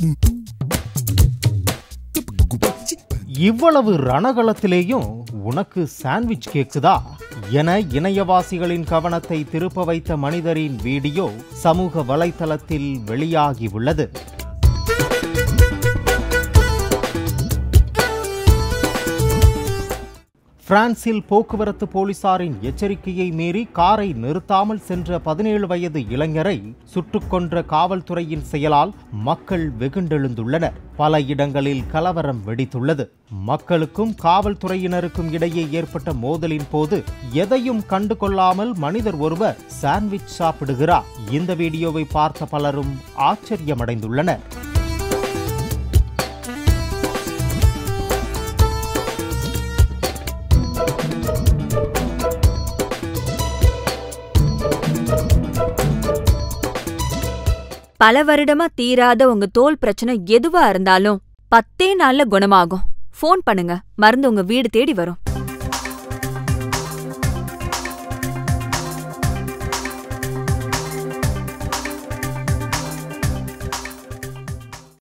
இவ்வளவு ரணகளத்திலேயும் உனக்கு சாண்ட்விச் கேக்குதா என இணையவாசிகளின் கவனத்தை திருப்ப வைத்த மனிதரின் வீடியோ சமூக வலைத்தளத்தில் வெளியாகி உள்ளது பிரான்சில் போக்குவரத்து போலீசாரின் எச்சரிக்கையை மீறி காரை நிறுத்தாமல் சென்ற பதினேழு வயது இளைஞரை சுட்டுக் கொன்ற காவல்துறையின் செயலால் மக்கள் வெகுண்டெழுந்துள்ளனர் பல இடங்களில் கலவரம் வெடித்துள்ளது மக்களுக்கும் காவல்துறையினருக்கும் இடையே ஏற்பட்ட மோதலின் போது எதையும் கண்டு கொள்ளாமல் மனிதர் ஒருவர் சாண்ட்விச் சாப்பிடுகிறார் இந்த வீடியோவை பார்த்த பலரும் ஆச்சரியமடைந்துள்ளனர் பல வருடமா தீராத உங்க தோல் பிரச்சனை எதுவா இருந்தாலும் பத்தே நாள்ல குணமாகும் ஃபோன் பண்ணுங்க மருந்து உங்க வீடு தேடி வரும்